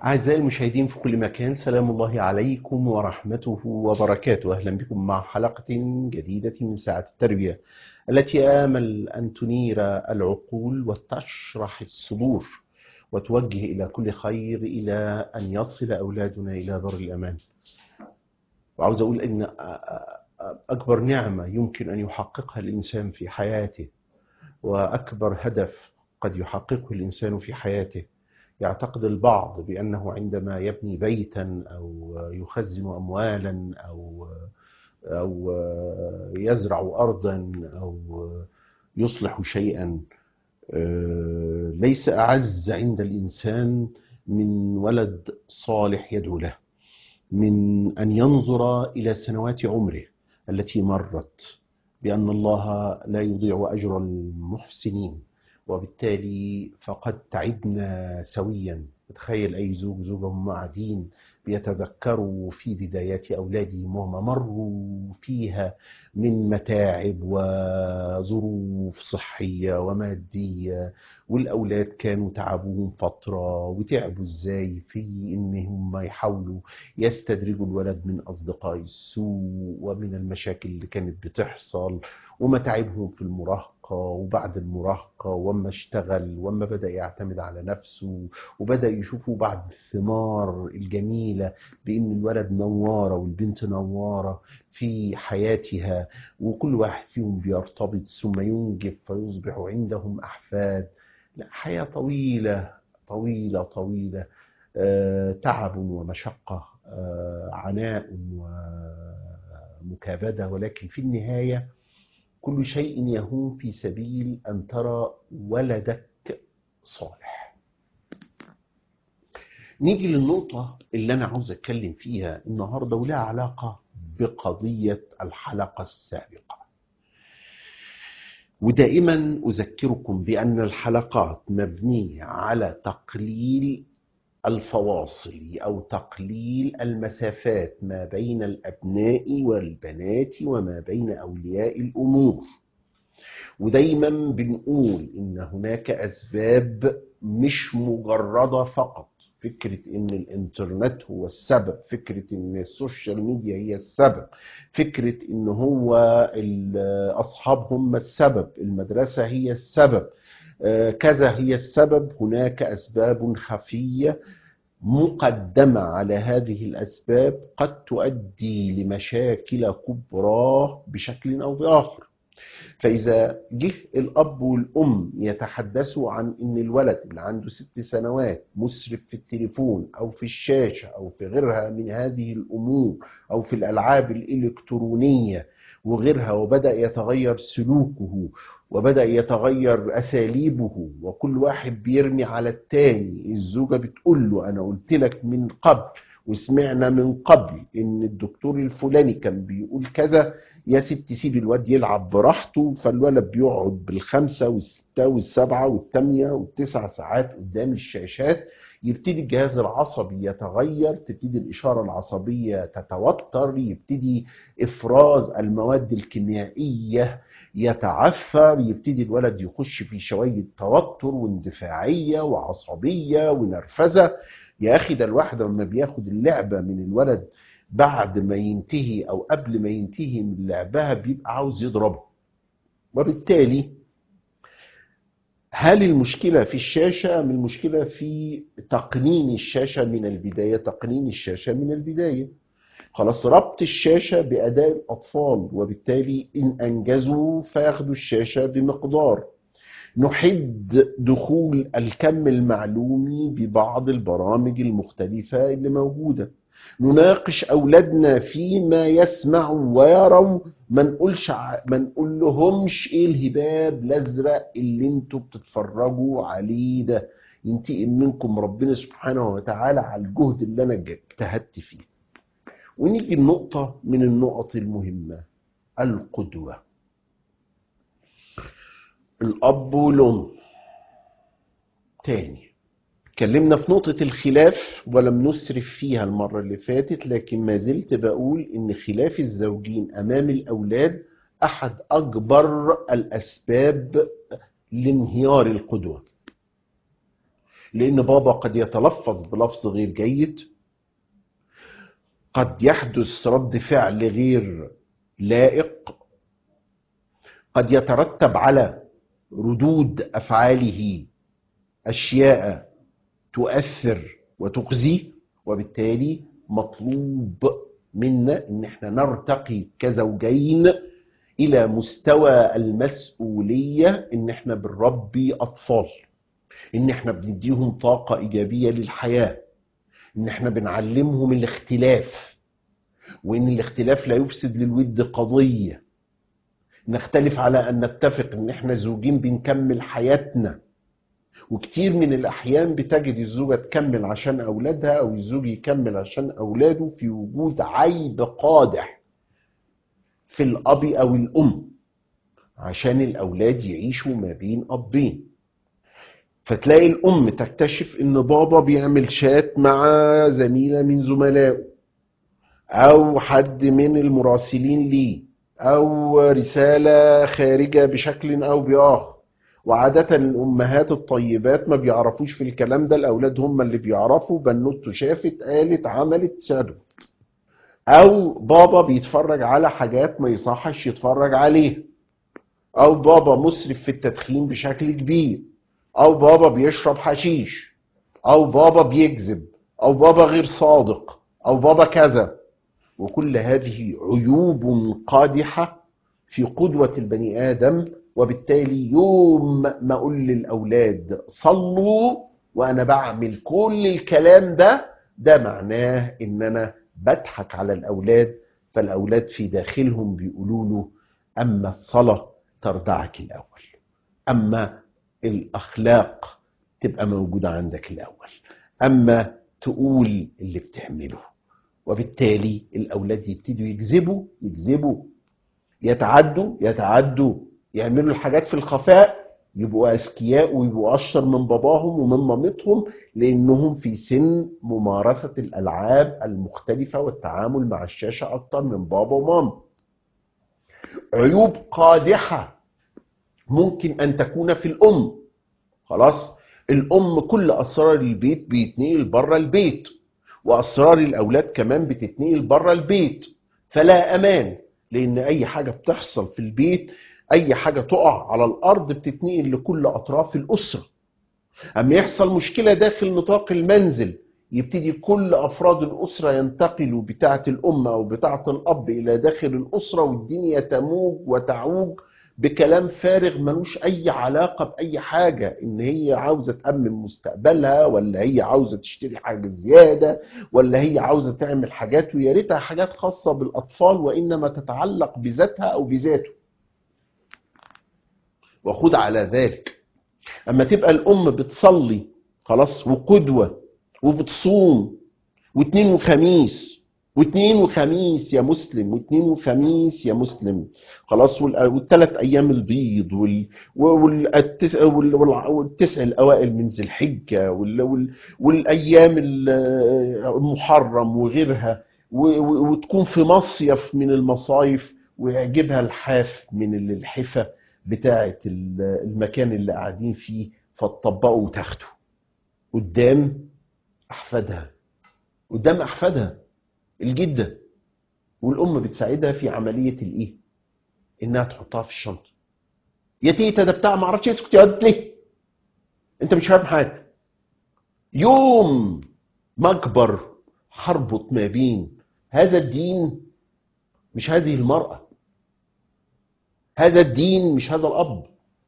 أعزائي المشاهدين في كل مكان سلام الله عليكم ورحمته وبركاته أهلا بكم مع حلقة جديدة من ساعة التربية التي آمل أن تنير العقول وتشرح الصدور وتوجه إلى كل خير إلى أن يصل أولادنا إلى بر الأمان وعاوز أقول أن أكبر نعمة يمكن أن يحققها الإنسان في حياته وأكبر هدف قد يحققه الإنسان في حياته يعتقد البعض بأنه عندما يبني بيتا أو يخزن أموالا أو أو يزرع أرضا أو يصلح شيئا ليس أعز عند الإنسان من ولد صالح يدعو له من أن ينظر إلى سنوات عمره التي مرت بأن الله لا يضيع أجر المحسنين وبالتالي فقد تعبنا سويا تخيل أي زوج زوجة هم قاعدين بيتذكروا في بدايات أولادهم وهم مروا فيها من متاعب وظروف صحية ومادية والأولاد كانوا تعبوهم فترة وتعبوا ازاي في إن هم يحاولوا يستدرجوا الولد من أصدقاء السوء ومن المشاكل اللي كانت بتحصل ومتاعبهم في المراهقة وبعد المراهقة وما اشتغل وما بدأ يعتمد على نفسه وبدأ يشوفوا بعد الثمار الجميلة بأن الولد نوارة والبنت نوارة في حياتها وكل واحد فيهم بيرتبط ثم ينجب فيصبح عندهم أحفاد لا حياة طويلة طويلة طويلة آه تعب ومشقة آه عناء ومكابدة ولكن في النهاية كل شيء يهون في سبيل أن ترى ولدك صالح نيجي للنقطة اللي أنا عاوز أتكلم فيها النهاردة ولها علاقة بقضية الحلقة السابقة ودائما أذكركم بأن الحلقات مبنية على تقليل الفواصل أو تقليل المسافات ما بين الأبناء والبنات وما بين أولياء الأمور ودايما بنقول إن هناك أسباب مش مجردة فقط فكرة إن الإنترنت هو السبب فكرة إن السوشيال ميديا هي السبب فكرة إن هو أصحاب هم السبب المدرسة هي السبب كذا هي السبب هناك أسباب خفية مقدمة على هذه الأسباب قد تؤدي لمشاكل كبرى بشكل أو بآخر فإذا جه الأب والأم يتحدثوا عن إن الولد اللي عنده ست سنوات مسرف في التليفون أو في الشاشة أو في غيرها من هذه الأمور أو في الألعاب الإلكترونية وغيرها وبدأ يتغير سلوكه وبدأ يتغير أساليبه وكل واحد بيرمي على التاني الزوجة بتقول له أنا قلت لك من قبل وسمعنا من قبل إن الدكتور الفلاني كان بيقول كذا يا ست سيب الواد يلعب براحته فالولد بيقعد بالخمسة والستة والسبعة والثمانية والتسع ساعات قدام الشاشات يبتدي الجهاز العصبي يتغير تبتدي الإشارة العصبية تتوتر يبتدي إفراز المواد الكيميائية يتعثر يبتدي الولد يخش في شوية توتر واندفاعية وعصبية ونرفزة يا أخي ده الواحد لما بياخد اللعبة من الولد بعد ما ينتهي أو قبل ما ينتهي من لعبها بيبقى عاوز يضربه وبالتالي هل المشكلة في الشاشة أم المشكلة في تقنين الشاشة من البداية تقنين الشاشة من البداية خلاص ربط الشاشة بأداء الأطفال وبالتالي إن أنجزوا فياخدوا الشاشة بمقدار نحد دخول الكم المعلومي ببعض البرامج المختلفة اللي موجودة نناقش أولادنا فيما يسمعوا ويروا ما نقولش ما نقول لهمش ايه الهباب الازرق اللي انتوا بتتفرجوا عليه ده ينتقم منكم ربنا سبحانه وتعالى على الجهد اللي انا اجتهدت فيه ونيجي النقطة من النقط المهمة القدوة الأب والأم تاني اتكلمنا في نقطة الخلاف ولم نسرف فيها المرة اللي فاتت لكن ما زلت بقول إن خلاف الزوجين أمام الأولاد أحد أكبر الأسباب لانهيار القدوة لأن بابا قد يتلفظ بلفظ غير جيد قد يحدث رد فعل غير لائق قد يترتب على ردود أفعاله أشياء تؤثر وتخزي وبالتالي مطلوب منا ان احنا نرتقي كزوجين الى مستوى المسؤوليه ان احنا بنربي اطفال ان احنا بنديهم طاقه ايجابيه للحياه ان احنا بنعلمهم الاختلاف وان الاختلاف لا يفسد للود قضيه نختلف على ان نتفق ان احنا زوجين بنكمل حياتنا وكتير من الأحيان بتجد الزوجة تكمل عشان أولادها أو الزوج يكمل عشان أولاده في وجود عيب قادح في الأب أو الأم عشان الأولاد يعيشوا ما بين أبين فتلاقي الأم تكتشف إن بابا بيعمل شات مع زميلة من زملائه أو حد من المراسلين ليه أو رسالة خارجة بشكل أو بآخر وعادة الأمهات الطيبات ما بيعرفوش في الكلام ده الأولاد هم اللي بيعرفوا بنوته شافت قالت عملت سادت أو بابا بيتفرج على حاجات ما يصحش يتفرج عليها أو بابا مسرف في التدخين بشكل كبير أو بابا بيشرب حشيش أو بابا بيكذب أو بابا غير صادق أو بابا كذا وكل هذه عيوب قادحة في قدوة البني آدم وبالتالي يوم ما اقول للاولاد صلوا وانا بعمل كل الكلام ده ده معناه ان انا بضحك على الاولاد فالاولاد في داخلهم بيقولوا له اما الصلاه ترضعك الاول اما الاخلاق تبقى موجوده عندك الاول اما تقول اللي بتعمله وبالتالي الاولاد يبتدوا يكذبوا يكذبوا يتعدوا يتعدوا يعملوا الحاجات في الخفاء يبقوا اذكياء ويبقوا اشطر من باباهم ومن مامتهم لانهم في سن ممارسه الالعاب المختلفه والتعامل مع الشاشه اكتر من بابا وماما. عيوب قادحه ممكن ان تكون في الام خلاص الام كل اسرار البيت بيتنقل بره البيت واسرار الاولاد كمان بتتنقل بره البيت فلا امان لان اي حاجه بتحصل في البيت اي حاجه تقع على الارض بتتنقل لكل اطراف الاسره اما يحصل مشكله داخل نطاق المنزل يبتدي كل افراد الاسره ينتقلوا بتاعه الام او بتاعه الاب الى داخل الاسره والدنيا تموج وتعوج بكلام فارغ ملوش اي علاقه باي حاجه ان هي عاوزه تامن مستقبلها ولا هي عاوزه تشتري حاجه زياده ولا هي عاوزه تعمل حاجات ويا ريتها حاجات خاصه بالاطفال وانما تتعلق بذاتها او بذاته وخد على ذلك اما تبقى الام بتصلي خلاص وقدوه وبتصوم واثنين وخميس واثنين وخميس يا مسلم واثنين وخميس يا مسلم خلاص والثلاث ايام البيض وال والتسع, والتسع الاوائل من ذي الحجه وال وال والايام المحرم وغيرها وتكون في مصيف من المصايف ويعجبها الحاف من الحفه بتاعه المكان اللي قاعدين فيه فتطبقوا وتاخدوا قدام احفادها قدام احفادها الجده والام بتساعدها في عمليه الايه انها تحطها في الشنطه يا تيتا ده بتاع ما اعرفش اسكت يا ليه انت مش فاهم حاجه يوم ما اكبر هربط ما بين هذا الدين مش هذه المراه هذا الدين مش هذا الاب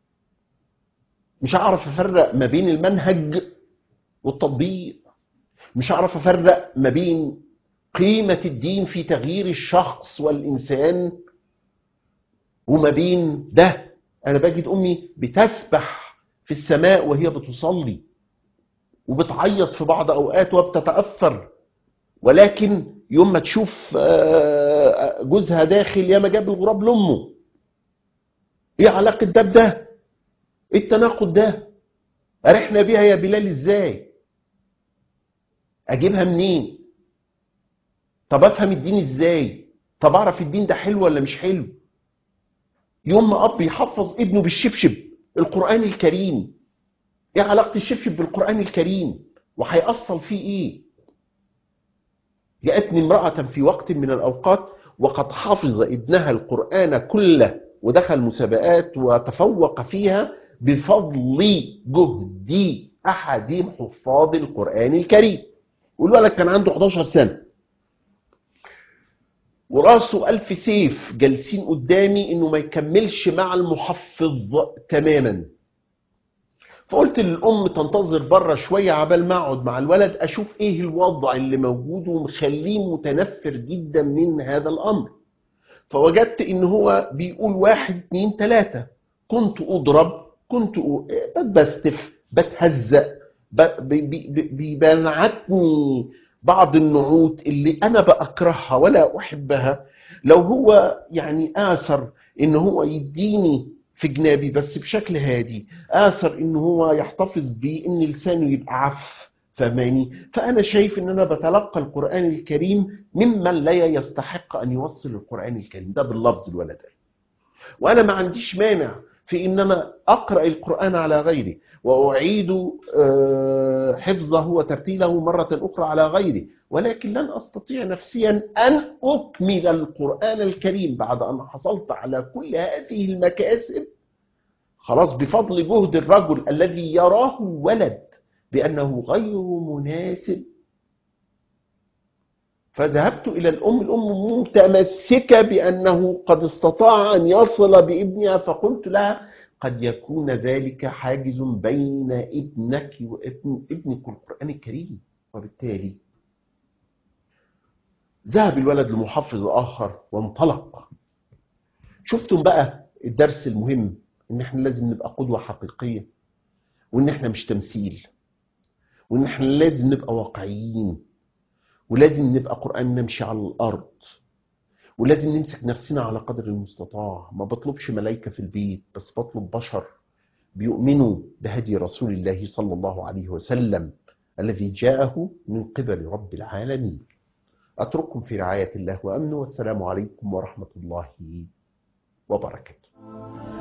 مش هعرف افرق ما بين المنهج والتطبيق مش هعرف افرق ما بين قيمة الدين في تغيير الشخص والإنسان وما بين ده أنا بجد أمي بتسبح في السماء وهي بتصلي وبتعيط في بعض أوقات وبتتأثر ولكن يوم ما تشوف جوزها داخل ياما جاب الغراب لأمه ايه علاقة ده بده ايه التناقض ده ارحنا بيها يا بلال ازاي اجيبها منين طب افهم الدين ازاي طب اعرف الدين ده حلو ولا مش حلو يوم ما اب يحفظ ابنه بالشبشب القران الكريم ايه علاقة الشبشب بالقرآن الكريم وهيأصل فيه ايه جاءتني امرأة في وقت من الأوقات وقد حفظ ابنها القرآن كله ودخل مسابقات وتفوق فيها بفضل جهد أحد حفاظ القرآن الكريم والولد كان عنده 11 سنة وراسه ألف سيف جالسين قدامي إنه ما يكملش مع المحفظ تماما فقلت للأم تنتظر بره شوية عبال ما أقعد مع الولد أشوف إيه الوضع اللي موجود ومخليه متنفر جدا من هذا الأمر فوجدت إن هو بيقول واحد اتنين تلاتة كنت أضرب كنت بستف بتهزأ بيبنعتني بعض النعوت اللي أنا بأكرهها ولا أحبها لو هو يعني آثر إن هو يديني في جنابي بس بشكل هادي آثر إن هو يحتفظ بي إن لسانه يبقى عف فهماني فأنا شايف إن أنا بتلقى القرآن الكريم ممن لا يستحق أن يوصل القرآن الكريم ده باللفظ الولد وأنا ما عنديش مانع في إن أنا أقرأ القرآن على غيري وأعيد حفظه وترتيله مرة أخرى على غيري ولكن لن أستطيع نفسيا أن أكمل القرآن الكريم بعد أن حصلت على كل هذه المكاسب خلاص بفضل جهد الرجل الذي يراه ولد بأنه غير مناسب فذهبت إلى الأم الأم متمسكة بأنه قد استطاع أن يصل بابنها فقلت لها قد يكون ذلك حاجز بين ابنك وابن ابنك القرآن الكريم وبالتالي ذهب الولد لمحفظ آخر وانطلق شفتم بقى الدرس المهم ان احنا لازم نبقى قدوة حقيقية وان احنا مش تمثيل وان احنا لازم نبقى واقعيين ولازم نبقى قرآن نمشي على الأرض ولازم نمسك نفسنا على قدر المستطاع ما بطلبش ملايكة في البيت بس بطلب بشر بيؤمنوا بهدي رسول الله صلى الله عليه وسلم الذي جاءه من قبل رب العالمين أترككم في رعاية الله وأمنه والسلام عليكم ورحمة الله وبركاته